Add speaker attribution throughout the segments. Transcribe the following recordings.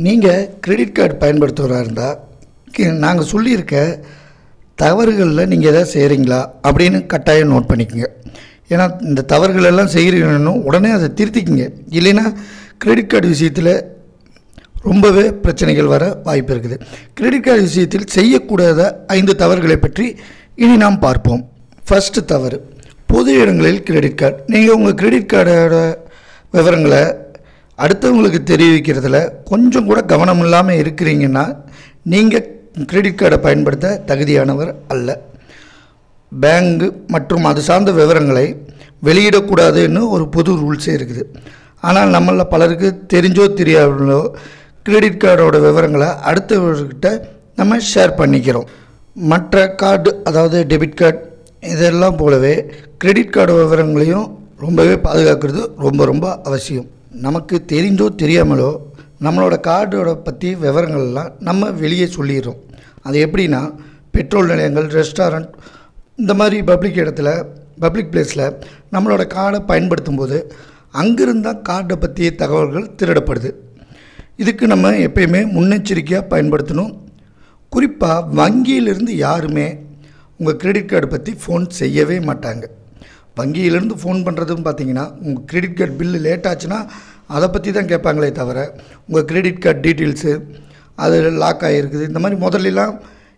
Speaker 1: நீங்கள் credit card பயன்படுத்துகிறா இருந்தால் நாங்கள் சொல்லியிருக்க தவறுகளில் நீங்கள் எதாவது செய்கிறீங்களா அப்படின்னு கட்டாயம் நோட் பண்ணிக்கோங்க ஏன்னா இந்த தவறுகள் எல்லாம் செய்கிறீங்கன்னு உடனே அதை திருத்திக்கங்க இல்லைன்னா கிரெடிட் கார்டு விஷயத்தில் ரொம்பவே பிரச்சனைகள் வர வாய்ப்பு இருக்குது கிரெடிட் கார்டு விஷயத்தில் செய்யக்கூடாத ஐந்து தவறுகளை பற்றி இனி நாம் பார்ப்போம் ஃபஸ்ட்டு தவறு பொது இடங்களில் கிரெடிட் கார்டு நீங்கள் உங்கள் கிரெடிட் கார்டோட விவரங்களை அடுத்தவங்களுக்கு தெரிவிக்கிறதுல கொஞ்சம் கூட கவனம் இல்லாமல் இருக்கிறீங்கன்னா நீங்கள் கிரெடிட் கார்டை பயன்படுத்த தகுதியானவர் அல்ல பேங்கு மற்றும் அது சார்ந்த விவரங்களை வெளியிடக்கூடாதுன்னு ஒரு புது ரூல்ஸே இருக்குது ஆனால் நம்மளில் பலருக்கு தெரிஞ்சோ தெரியாமலோ கிரெடிட் கார்டோட விவரங்களை அடுத்தவர்கிட்ட நம்ம ஷேர் பண்ணிக்கிறோம் மற்ற கார்டு அதாவது டெபிட் கார்டு இதெல்லாம் போலவே கிரெடிட் கார்டு விவரங்களையும் ரொம்பவே பாதுகாக்கிறது ரொம்ப ரொம்ப அவசியம் நமக்கு தெரிஞ்சோ தெரியாமலோ நம்மளோட கார்டோட பற்றி விவரங்கள்லாம் நம்ம வெளியே சொல்லிடுறோம் அது எப்படின்னா பெட்ரோல் நிலையங்கள் ரெஸ்டாரண்ட் இந்த மாதிரி பப்ளிக் இடத்துல பப்ளிக் பிளேஸில் நம்மளோட கார்டை பயன்படுத்தும் போது அங்கிருந்தால் கார்டை பற்றிய தகவல்கள் திருடப்படுது இதுக்கு நம்ம எப்பயுமே முன்னெச்சரிக்கையாக பயன்படுத்தணும் குறிப்பாக வங்கியிலிருந்து யாருமே உங்கள் கிரெடிட் கார்டு பற்றி ஃபோன் செய்யவே மாட்டாங்க வங்கியிலேருந்து ஃபோன் பண்ணுறதுன்னு பார்த்தீங்கன்னா உங்கள் கிரெடிட் கார்டு பில்லு லேட் ஆச்சுன்னா அதை பற்றி தான் கேட்பாங்களே தவிர உங்கள் கிரெடிட் கார்டு டீட்டெயில்ஸு அது லாக் ஆகிருக்குது இந்த மாதிரி முதல்லலாம்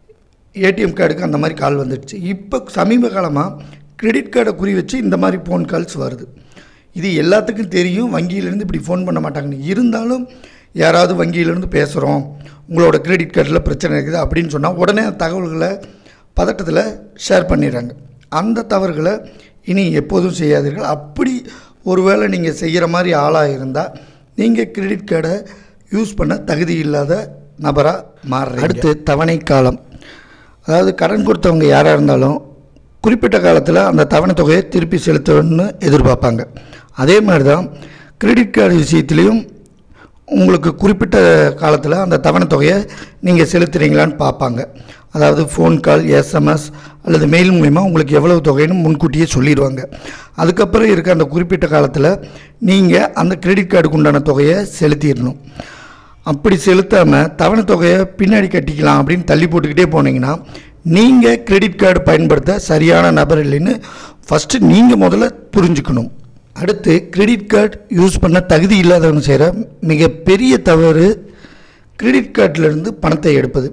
Speaker 1: ஏடிஎம் கார்டுக்கு அந்த மாதிரி கால் வந்துடுச்சு இப்போ சமீப காலமாக கிரெடிட் கார்டை குறி வச்சு இந்த மாதிரி ஃபோன் கால்ஸ் வருது இது எல்லாத்துக்கும் தெரியும் வங்கியிலேருந்து இப்படி ஃபோன் பண்ண மாட்டாங்கன்னு இருந்தாலும் யாராவது வங்கியிலேருந்து பேசுகிறோம் உங்களோட கிரெடிட் கார்டில் பிரச்சனை இருக்குது அப்படின்னு சொன்னால் உடனே அந்த தகவல்களை பதட்டத்தில் ஷேர் பண்ணிடுறாங்க அந்த தவறுகளை இனி எப்போதும் செய்யாதீர்கள் அப்படி ஒருவேளை நீங்கள் செய்கிற மாதிரி ஆளாக இருந்தால் நீங்கள் கிரெடிட் கார்டை யூஸ் பண்ண தகுதி இல்லாத நபராக மாறுறீங்க அடுத்து தவணை காலம் அதாவது கடன் கொடுத்தவங்க யாராக இருந்தாலும் குறிப்பிட்ட காலத்தில் அந்த தவணை தொகையை திருப்பி செலுத்தணும்னு எதிர்பார்ப்பாங்க அதே மாதிரி தான் கிரெடிட் கார்டு விஷயத்துலேயும் உங்களுக்கு குறிப்பிட்ட காலத்தில் அந்த தவணை தொகையை நீங்கள் செலுத்துறீங்களான்னு பார்ப்பாங்க அதாவது ஃபோன் கால் எஸ்எம்எஸ் அல்லது மெயில் மூலிமா உங்களுக்கு எவ்வளவு தொகைன்னு முன்கூட்டியே சொல்லிடுவாங்க அதுக்கப்புறம் இருக்க அந்த குறிப்பிட்ட காலத்தில் நீங்கள் அந்த கிரெடிட் கார்டுக்கு உண்டான தொகையை செலுத்திடணும் அப்படி செலுத்தாமல் தவணை தொகையை பின்னாடி கட்டிக்கலாம் அப்படின்னு தள்ளி போட்டுக்கிட்டே போனீங்கன்னா நீங்கள் கிரெடிட் கார்டு பயன்படுத்த சரியான நபர் இல்லைன்னு ஃபஸ்ட்டு நீங்கள் முதல்ல புரிஞ்சுக்கணும் அடுத்து கிரெடிட் கார்டு யூஸ் பண்ண தகுதி இல்லாதவங்க செய்கிற மிகப்பெரிய தவறு கிரெடிட் கார்டிலிருந்து பணத்தை எடுப்பது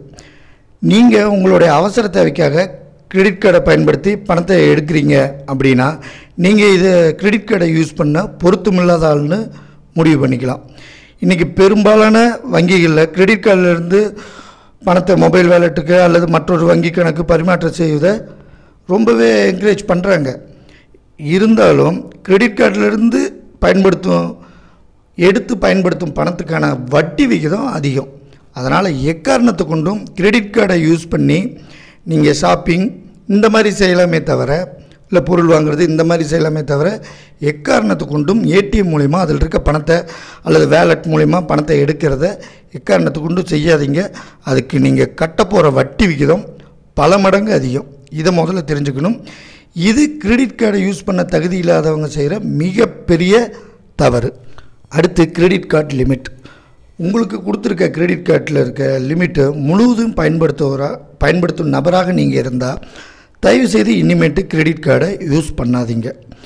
Speaker 1: நீங்கள் உங்களுடைய அவசர தேவைக்காக கிரெடிட் கார்டை பயன்படுத்தி பணத்தை எடுக்கிறீங்க அப்படின்னா நீங்கள் இதை கிரெடிட் கார்டை யூஸ் பண்ண பொருத்தமில்லாத ஆள்னு முடிவு பண்ணிக்கலாம் இன்றைக்கி பெரும்பாலான வங்கிகளில் கிரெடிட் கார்டிலிருந்து பணத்தை மொபைல் வேலெட்டுக்கு அல்லது மற்றொரு வங்கி கணக்கு பரிமாற்றம் செய்வதை ரொம்பவே என்கரேஜ் பண்ணுறாங்க இருந்தாலும் கிரெடிட் கார்டிலிருந்து பயன்படுத்தும் எடுத்து பயன்படுத்தும் பணத்துக்கான வட்டி விகிதம் அதிகம் அதனால் எக்காரணத்தை கொண்டும் கிரெடிட் கார்டை யூஸ் பண்ணி நீங்கள் ஷாப்பிங் இந்த மாதிரி செய்யலாமே தவிர இல்லை பொருள் வாங்குறது இந்த மாதிரி செய்யலாமே தவிர எக்காரணத்தை கொண்டும் ஏடிஎம் மூலிமா அதில் இருக்க பணத்தை அல்லது வேலட் மூலிமா பணத்தை எடுக்கிறத எக்காரணத்தை கொண்டும் செய்யாதீங்க அதுக்கு நீங்கள் கட்ட போகிற வட்டி விகிதம் பல மடங்கு அதிகம் இதை முதல்ல தெரிஞ்சுக்கணும் இது கிரெடிட் கார்டை யூஸ் பண்ண தகுதி இல்லாதவங்க செய்கிற மிகப்பெரிய தவறு அடுத்து கிரெடிட் கார்டு லிமிட் உங்களுக்கு கொடுத்துருக்க கிரெடிட் கார்டில் இருக்க லிமிட்டை முழுவதும் பயன்படுத்துவரா பயன்படுத்தும் நபராக நீங்கள் இருந்தால் தயவுசெய்து இனிமேட்டு கிரெடிட் கார்டை யூஸ் பண்ணாதீங்க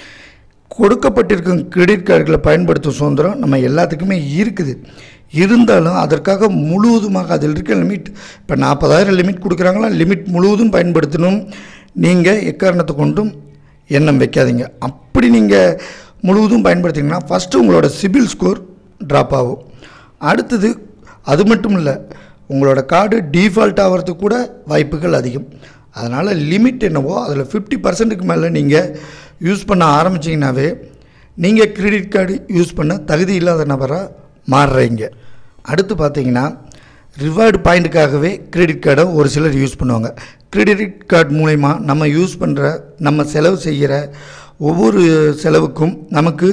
Speaker 1: கொடுக்கப்பட்டிருக்கும் கிரெடிட் கார்டுகளை பயன்படுத்தும் சுதந்திரம் நம்ம எல்லாத்துக்குமே இருக்குது இருந்தாலும் அதற்காக முழுவதுமாக அதில் இருக்க லிமிட் இப்போ நாற்பதாயிரம் லிமிட் கொடுக்குறாங்களா லிமிட் முழுவதும் பயன்படுத்தணும் நீங்கள் எக்காரணத்தை கொண்டும் எண்ணம் வைக்காதீங்க அப்படி நீங்கள் முழுவதும் பயன்படுத்திங்கன்னா ஃபஸ்ட்டு உங்களோட சிபில் ஸ்கோர் ட்ராப் ஆகும் அடுத்தது அது மட்டும் இல்லை உங்களோட கார்டு டீஃபால்ட் ஆகிறதுக்கு கூட வாய்ப்புகள் அதிகம் அதனால் லிமிட் என்னவோ அதில் ஃபிஃப்டி பர்சன்ட்டுக்கு மேலே நீங்கள் யூஸ் பண்ண ஆரம்பிச்சிங்கனாவே நீங்கள் கிரெடிட் கார்டு யூஸ் பண்ண தகுதி இல்லாத நபராக மாறுறீங்க அடுத்து பார்த்தீங்கன்னா ரிவார்டு பாயிண்ட்டுக்காகவே கிரெடிட் கார்டை ஒரு சிலர் யூஸ் பண்ணுவாங்க கிரெடிட் கார்டு மூலயமா நம்ம யூஸ் பண்ணுற நம்ம செலவு செய்கிற ஒவ்வொரு செலவுக்கும் நமக்கு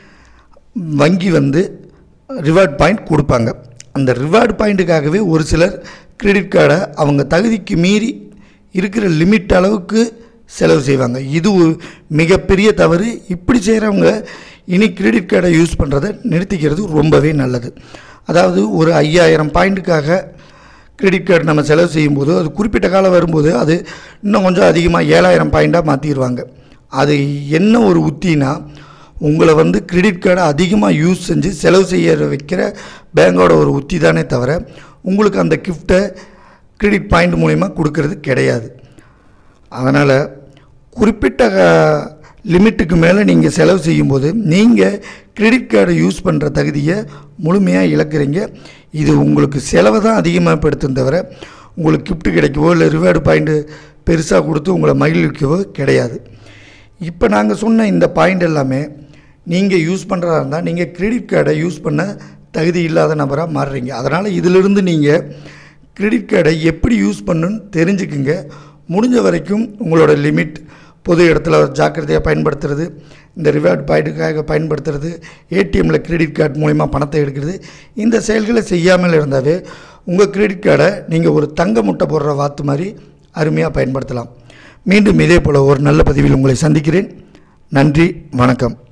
Speaker 1: வங்கி வந்து ரிவார்ட் பாயிண்ட் கொடுப்பாங்க அந்த ரிவார்டு பாயிண்ட்டுக்காகவே ஒரு சிலர் கிரெடிட் கார்டை அவங்க தகுதிக்கு மீறி இருக்கிற லிமிட் அளவுக்கு செலவு செய்வாங்க இது ஒரு மிகப்பெரிய தவறு இப்படி செய்கிறவங்க இனி கிரெடிட் கார்டை யூஸ் பண்ணுறதை நிறுத்திக்கிறது ரொம்பவே நல்லது அதாவது ஒரு ஐயாயிரம் பாயிண்ட்டுக்காக கிரெடிட் கார்டு நம்ம செலவு செய்யும்போது அது குறிப்பிட்ட காலம் வரும்போது அது இன்னும் கொஞ்சம் அதிகமாக ஏழாயிரம் பாயிண்ட்டாக மாற்றிடுவாங்க அது என்ன ஒரு உத்தினா உங்களை வந்து கிரெடிட் கார்டை அதிகமாக யூஸ் செஞ்சு செலவு செய்ய வைக்கிற பேங்கோட ஒரு உத்தி தானே தவிர உங்களுக்கு அந்த கிஃப்ட்டை கிரெடிட் பாயிண்ட் மூலிமா கொடுக்கறது கிடையாது அதனால் குறிப்பிட்ட லிமிட்டுக்கு மேலே நீங்கள் செலவு செய்யும்போது நீங்கள் கிரெடிட் கார்டை யூஸ் பண்ணுற தகுதியை முழுமையாக இழக்கிறீங்க இது உங்களுக்கு செலவை தான் அதிகமாக படுத்தும் தவிர உங்களுக்கு gift கிடைக்கவோ இல்லை ரிவார்டு பாயிண்ட்டு பெருசாக கொடுத்து உங்களை மகிழ்விக்கவோ கிடையாது இப்போ நாங்கள் சொன்ன இந்த பாயிண்ட் எல்லாமே நீங்கள் யூஸ் பண்ணுறதா இருந்தால் நீங்கள் கிரெடிட் கார்டை யூஸ் பண்ண தகுதி இல்லாத நபராக மாறுறீங்க அதனால் இதிலிருந்து நீங்கள் கிரெடிட் கார்டை எப்படி யூஸ் பண்ணணும்னு தெரிஞ்சுக்குங்க முடிஞ்ச வரைக்கும் உங்களோட லிமிட் பொது இடத்துல ஜாக்கிரதையாக பயன்படுத்துறது இந்த ரிவார்ட் பாயிண்ட்டுக்காக பயன்படுத்துறது ஏடிஎம்மில் கிரெடிட் கார்டு மூலிமா பணத்தை எடுக்கிறது இந்த செயல்களை செய்யாமல் இருந்தாவே உங்கள் கிரெடிட் கார்டை நீங்கள் ஒரு தங்க முட்டை போடுற வாத்து மாதிரி அருமையாக பயன்படுத்தலாம் மீண்டும் இதே போல் ஒரு நல்ல பதிவில் உங்களை சந்திக்கிறேன் நன்றி வணக்கம்